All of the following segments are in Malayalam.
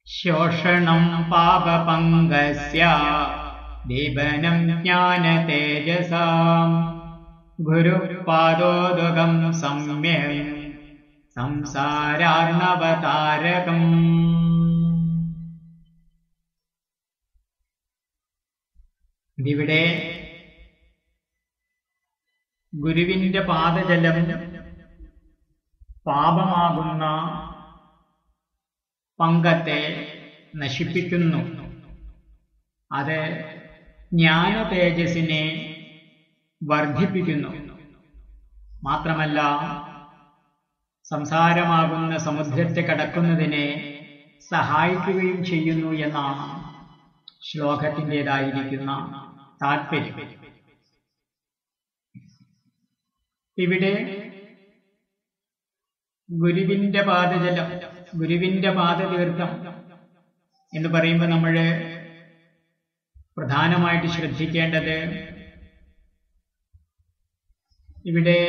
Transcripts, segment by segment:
ശോഷണം പാപപങ്കസ്യ ദീപനം ജ്ഞാനതേജസാം ഗുരുപാദോദകം സമ്യം സംസാരാർണവതാരകം ഇതിവിടെ ഗുരുവിന്റെ പാദജലം പാപമാകുന്ന പങ്കത്തെ നശിപ്പിക്കുന്നു അത് ജ്ഞാന തേജസ്സിനെ വർദ്ധിപ്പിക്കുന്നു മാത്രമല്ല സംസാരമാകുന്ന സമുദ്രത്തെ കടക്കുന്നതിനെ സഹായിക്കുകയും ചെയ്യുന്നു എന്നാണ് ശ്ലോകത്തിൻ്റെതായിരിക്കുന്ന താല്പര്യം ഇവിടെ ഗുരുവിന്റെ പാദജലം ഗുരുവിന്റെ പാദതീർത്ഥം എന്ന് പറയുമ്പോൾ നമ്മൾ പ്രധാനമായിട്ട് ശ്രദ്ധിക്കേണ്ടത് ഇവിടെ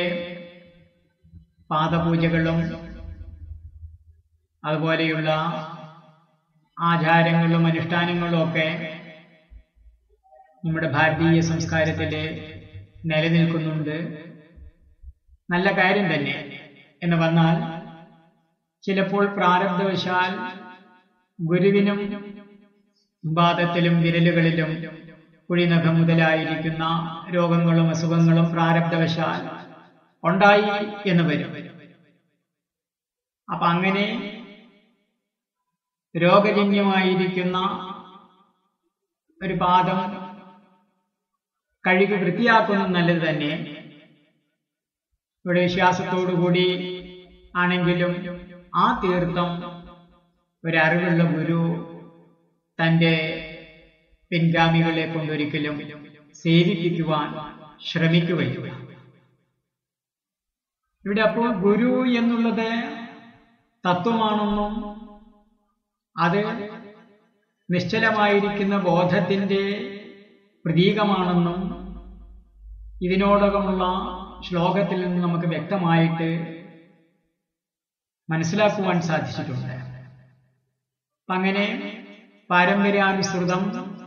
പാദപൂജകളും അതുപോലെയുള്ള ആചാരങ്ങളും അനുഷ്ഠാനങ്ങളും ഒക്കെ നമ്മുടെ ഭാരതീയ സംസ്കാരത്തിൽ നിലനിൽക്കുന്നുണ്ട് നല്ല കാര്യം തന്നെ എന്ന് വന്നാൽ ചിലപ്പോൾ പ്രാരബ്ധവശാൽ ഗുരുവിനും പാദത്തിലും വിരലുകളിലും കുഴിനഖം മുതലായിരിക്കുന്ന രോഗങ്ങളും അസുഖങ്ങളും പ്രാരബ്ധവശാൽ ഉണ്ടായി എന്ന് വരും അപ്പൊ അങ്ങനെ രോഗജന്യമായിരിക്കുന്ന ഒരു പാദം കഴുകി വൃത്തിയാക്കുന്നത് നല്ലത് തന്നെ ഇവിടെ വിശ്വാസത്തോടുകൂടി ആണെങ്കിലും ആ തീർത്ഥം ഒരറിവുള്ള ഗുരു തൻ്റെ പിൻഗാമികളെ കൊണ്ടൊരിക്കലും സേവിപ്പിക്കുവാൻ ശ്രമിക്കുകയില്ല ഇവിടെ അപ്പോൾ ഗുരു എന്നുള്ളത് തത്വമാണെന്നും അത് നിശ്ചലമായിരിക്കുന്ന ബോധത്തിൻ്റെ പ്രതീകമാണെന്നും ഇതിനോടകമുള്ള ശ്ലോകത്തിൽ നിന്ന് നമുക്ക് വ്യക്തമായിട്ട് മനസ്സിലാക്കുവാൻ സാധിച്ചിട്ടുണ്ട് അങ്ങനെ പാരമ്പര്യാനുസൃതം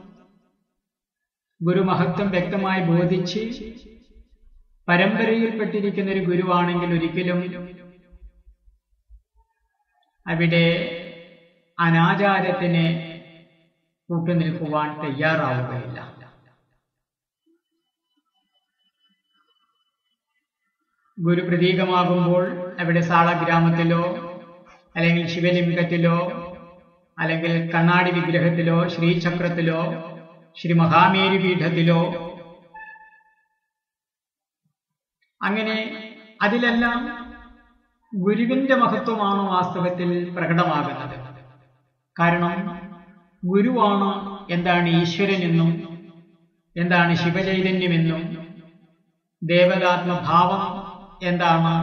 ഗുരുമഹത്വം വ്യക്തമായി ബോധിച്ച് പരമ്പരയിൽപ്പെട്ടിരിക്കുന്ന ഒരു ഗുരുവാണെങ്കിൽ ഒരിക്കലും അവിടെ അനാചാരത്തിന് കൂട്ടുനിൽക്കുവാൻ തയ്യാറാവുകയില്ല ഗുരു പ്രതീകമാകുമ്പോൾ അവിടെ സാളഗ്രാമത്തിലോ അല്ലെങ്കിൽ ശിവലിംഗത്തിലോ അല്ലെങ്കിൽ കണ്ണാടി വിഗ്രഹത്തിലോ ശ്രീചക്രത്തിലോ ശ്രീ മഹാമേരി പീഠത്തിലോ അങ്ങനെ അതിലെല്ലാം ഗുരുവിന്റെ മഹത്വമാണ് വാസ്തവത്തിൽ പ്രകടമാകുന്നത് കാരണം ഗുരുവാണ് എന്താണ് ഈശ്വരനെന്നും എന്താണ് ശിവചൈതന്യമെന്നും ദേവതാത്മഭാവം എന്താണ്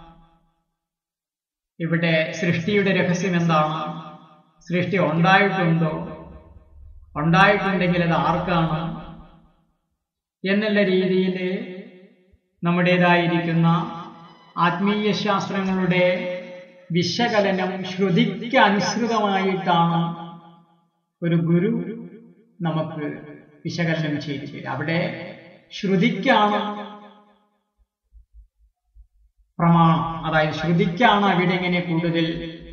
ഇവിടെ സൃഷ്ടിയുടെ രഹസ്യം എന്താണ് സൃഷ്ടി ഉണ്ടായിട്ടുണ്ടോ ഉണ്ടായിട്ടുണ്ടെങ്കിൽ അത് ആർക്കാണ് എന്നുള്ള രീതിയിൽ നമ്മുടേതായിരിക്കുന്ന ആത്മീയ ശാസ്ത്രങ്ങളുടെ വിശകലനം ശ്രുതിക്ക് അനുസൃതമായിട്ടാണ് ഒരു ഗുരു നമുക്ക് വിശകലനം ചെയ്തിട്ടില്ല അവിടെ ശ്രുതിക്കാണ് പ്രമാണം അതായത് ശ്രുതിക്കാണ് അവിടെ ഇങ്ങനെ കൂടുതൽ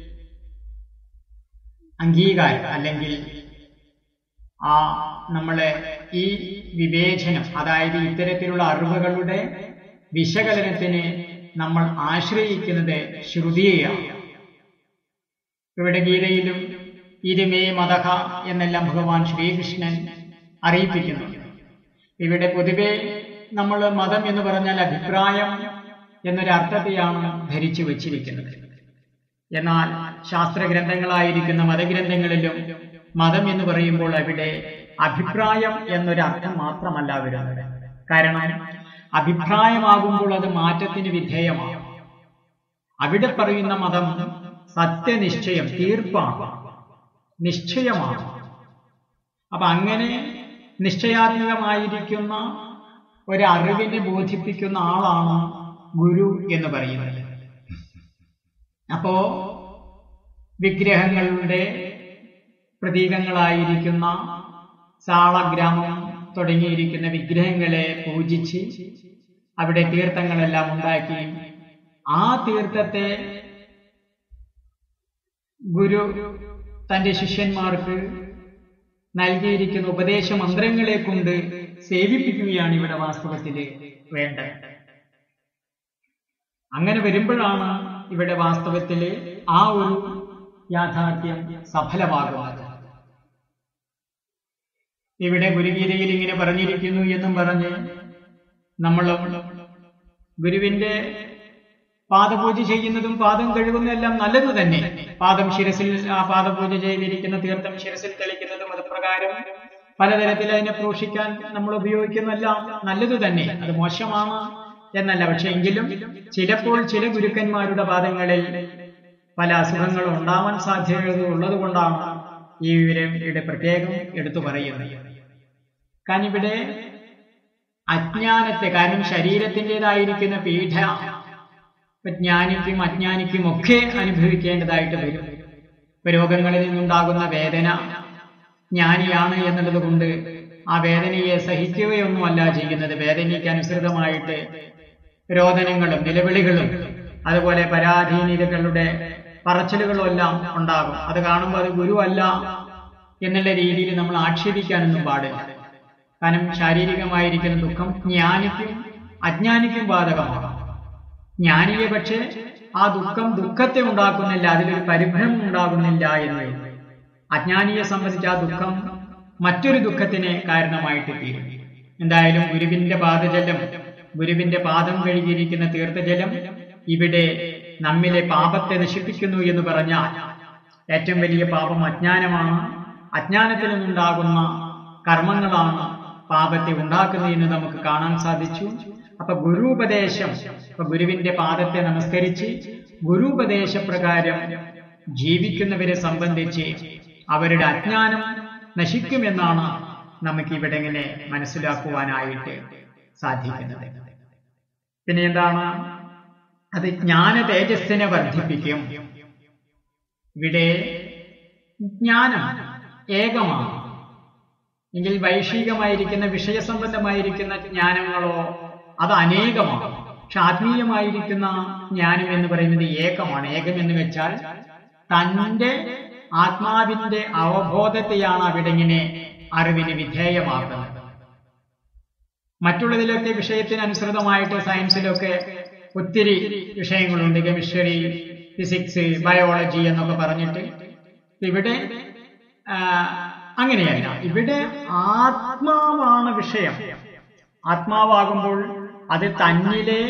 അംഗീകാരം അല്ലെങ്കിൽ ആ നമ്മളെ ഈ വിവേചനം അതായത് ഇത്തരത്തിലുള്ള അറിവുകളുടെ വിശകലനത്തിന് നമ്മൾ ആശ്രയിക്കുന്നത് ശ്രുതിയെയാണ് ഇവിടെ ഗീതയിലും ഇരുമേ മതഹ എന്നെല്ലാം ഭഗവാൻ ശ്രീകൃഷ്ണൻ അറിയിപ്പിക്കുന്നു ഇവിടെ പൊതുവെ നമ്മൾ മതം എന്ന് പറഞ്ഞാൽ അഭിപ്രായം എന്നൊരർത്ഥത്തെയാണ് ധരിച്ചു വച്ചിരിക്കുന്നത് എന്നാൽ ശാസ്ത്രഗ്രന്ഥങ്ങളായിരിക്കുന്ന മതഗ്രന്ഥങ്ങളിലും മതം എന്ന് പറയുമ്പോൾ അവിടെ അഭിപ്രായം എന്നൊരർത്ഥം മാത്രമല്ല വരുന്നത് കാരണം അഭിപ്രായമാകുമ്പോൾ അത് മാറ്റത്തിന് വിധേയമാണ് അവിടെ പറയുന്ന മതം സത്യനിശ്ചയം തീർപ്പാണ് നിശ്ചയമാണ് അപ്പൊ അങ്ങനെ നിശ്ചയാത്മകമായിരിക്കുന്ന ഒരു അറിവിനെ ബോധിപ്പിക്കുന്ന ആളാണ് ഗുരു എന്ന് പറയുന്നത് അപ്പോ വിഗ്രഹങ്ങളുടെ പ്രതീകങ്ങളായിരിക്കുന്ന സാളഗ്രാമം തുടങ്ങിയിരിക്കുന്ന വിഗ്രഹങ്ങളെ പൂജിച്ച് അവിടെ തീർത്ഥങ്ങളെല്ലാം ഉണ്ടാക്കി ആ തീർത്ഥത്തെ ഗുരു തന്റെ ശിഷ്യന്മാർക്ക് നൽകിയിരിക്കുന്ന ഉപദേശ മന്ത്രങ്ങളെ കൊണ്ട് സേവിപ്പിക്കുകയാണ് ഇവിടെ വാസ്തവത്തില് വേണ്ടത് അങ്ങനെ വരുമ്പോഴാണ് ഇവിടെ വാസ്തവത്തില് ആ ഒരു യാഥാർത്ഥ്യം സഫലമാകുന്നത് ഇവിടെ ഗുരുഗീതയിൽ ഇങ്ങനെ പറഞ്ഞിരിക്കുന്നു എന്നും പറഞ്ഞ് നമ്മൾ ഗുരുവിന്റെ പാദപൂജ ചെയ്യുന്നതും പാദം കഴുകുന്നതെല്ലാം നല്ലത് തന്നെ പാദം ശിരസിൽ ആ പാദപൂജ ചെയ്തിരിക്കുന്ന തീർത്ഥം ശിരസിൽ തെളിക്കുന്നതും അത് പ്രകാരം പലതരത്തിൽ അതിനെ ക്രൂശിക്കാൻ നമ്മൾ ഉപയോഗിക്കുന്നതെല്ലാം നല്ലത് തന്നെ അത് മോശമാണ് എന്നല്ല പക്ഷെ എങ്കിലും ചിലപ്പോൾ ചില ഗുരുക്കന്മാരുടെ പാദങ്ങളിൽ പല അസുഖങ്ങളും ഉണ്ടാവാൻ സാധ്യതകൾ ഉള്ളത് കൊണ്ടാണ് ഈ വിവരം ഇവിടെ പ്രത്യേകം എടുത്തു പറയുന്നത് കാരണം ഇവിടെ അജ്ഞാനത്തെ കാരണം ശരീരത്തിൻ്റെതായിരിക്കുന്ന പീഠ ജ്ഞാനിക്കും അജ്ഞാനിക്കും ഒക്കെ അനുഭവിക്കേണ്ടതായിട്ട് വരും ഇപ്പൊ രോഗങ്ങളിൽ നിന്നുണ്ടാകുന്ന വേദന ജ്ഞാനിയാണ് എന്നുള്ളത് കൊണ്ട് ആ വേദനയെ സഹിക്കുകയൊന്നുമല്ല ചെയ്യുന്നത് വേദനയ്ക്ക് അനുസൃതമായിട്ട് രോദനങ്ങളും നിലവിളികളും അതുപോലെ പരാധീനതകളുടെ പറച്ചിലുകളും എല്ലാം ഉണ്ടാകും അത് കാണുമ്പോൾ അത് ഗുരുവല്ല എന്നുള്ള രീതിയിൽ നമ്മൾ ആക്ഷേപിക്കാനൊന്നും പാടില്ല കാരണം ശാരീരികമായിരിക്കുന്ന ദുഃഖം ജ്ഞാനിക്കും അജ്ഞാനിക്കും ബാധകമാണ് ജ്ഞാനിയെ പക്ഷേ ആ ദുഃഖം ദുഃഖത്തെ ഉണ്ടാക്കുന്നില്ല അതിലൊരു പരിഭ്രമം ഉണ്ടാകുന്നില്ല എന്ന് അജ്ഞാനിയെ സംബന്ധിച്ച് ആ ദുഃഖം മറ്റൊരു ദുഃഖത്തിന് കാരണമായിട്ട് തീരും എന്തായാലും ഗുരുവിന്റെ പാദജലം ഗുരുവിന്റെ പാദം കഴുകിയിരിക്കുന്ന തീർത്ഥജലം ഇവിടെ നമ്മിലെ പാപത്തെ നശിപ്പിക്കുന്നു എന്ന് പറഞ്ഞാൽ ഏറ്റവും വലിയ പാപം അജ്ഞാനമാണ് അജ്ഞാനത്തിൽ നിന്നുണ്ടാകുന്ന കർമ്മങ്ങളാണ് പാപത്തെ ഉണ്ടാക്കുന്നതെന്ന് നമുക്ക് കാണാൻ സാധിച്ചു അപ്പൊ ഗുരുപദേശം ഇപ്പൊ ഗുരുവിന്റെ പാദത്തെ നമസ്കരിച്ച് ഗുരുപദേശ പ്രകാരം ജീവിക്കുന്നവരെ സംബന്ധിച്ച് അവരുടെ അജ്ഞാനം നശിക്കുമെന്നാണ് നമുക്ക് ഇവിടെ ഇങ്ങനെ മനസ്സിലാക്കുവാനായിട്ട് സാധിക്കുന്നത് പിന്നെ എന്താണ് അത് ജ്ഞാന തേജസ്സിനെ വർദ്ധിപ്പിക്കും ഇവിടെ ജ്ഞാനം ഏകമാണ് എങ്കിൽ വൈഷികമായിരിക്കുന്ന വിഷയസംബന്ധമായിരിക്കുന്ന ജ്ഞാനങ്ങളോ അത് അനേകമാണ് പക്ഷെ ആത്മീയമായിരിക്കുന്ന ജ്ഞാനം എന്ന് പറയുന്നത് ഏകമാണ് ഏകം എന്ന് വെച്ചാൽ തന്റെ ആത്മാവിന്റെ അവബോധത്തെയാണ് അവിടെ ഇങ്ങനെ അറിവിന് വിധേയമാക്കുന്നത് മറ്റുള്ളതിലൊക്കെ വിഷയത്തിന് അനുസൃതമായിട്ട് സയൻസിലൊക്കെ ഒത്തിരി വിഷയങ്ങളുണ്ട് കെമിസ്ട്രി ഫിസിക്സ് ബയോളജി എന്നൊക്കെ പറഞ്ഞിട്ട് ഇവിടെ അങ്ങനെയല്ല ഇവിടെ ആത്മാവാണ് വിഷയം ആത്മാവാകുമ്പോൾ അത് തന്നിലെ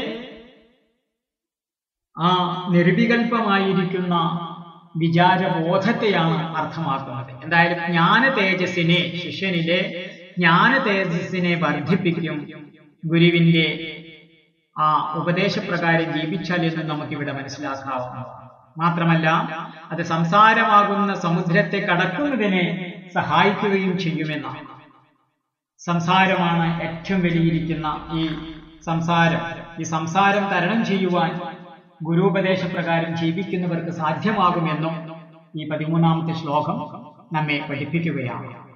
ആ നിർവികൽപമായിരിക്കുന്ന വിചാരബോധത്തെയാണ് അർത്ഥമാക്കുന്നത് എന്തായാലും ജ്ഞാന തേജസ്സിനെ ശിഷ്യനിലെ ജ്ഞാന തേജസ്സിനെ വർദ്ധിപ്പിക്കും ഗുരുവിന്റെ ആ ഉപദേശപ്രകാരം ജീവിച്ചാൽ എന്ന് നമുക്കിവിടെ മനസ്സിലാക്കാവുന്നതാണ് മാത്രമല്ല അത് സംസാരമാകുന്ന സമുദ്രത്തെ കടക്കുന്നതിനെ സഹായിക്കുകയും ചെയ്യുമെന്നാണ് സംസാരമാണ് ഏറ്റവും വലിയിരിക്കുന്ന ഈ സംസാരം ഈ സംസാരം തരണം ചെയ്യുവാൻ ഗുരുപദേശപ്രകാരം ജീവിക്കുന്നവർക്ക് സാധ്യമാകുമെന്നും ഈ പതിമൂന്നാമത്തെ ശ്ലോകം നമ്മെ പഠിപ്പിക്കുകയാണ്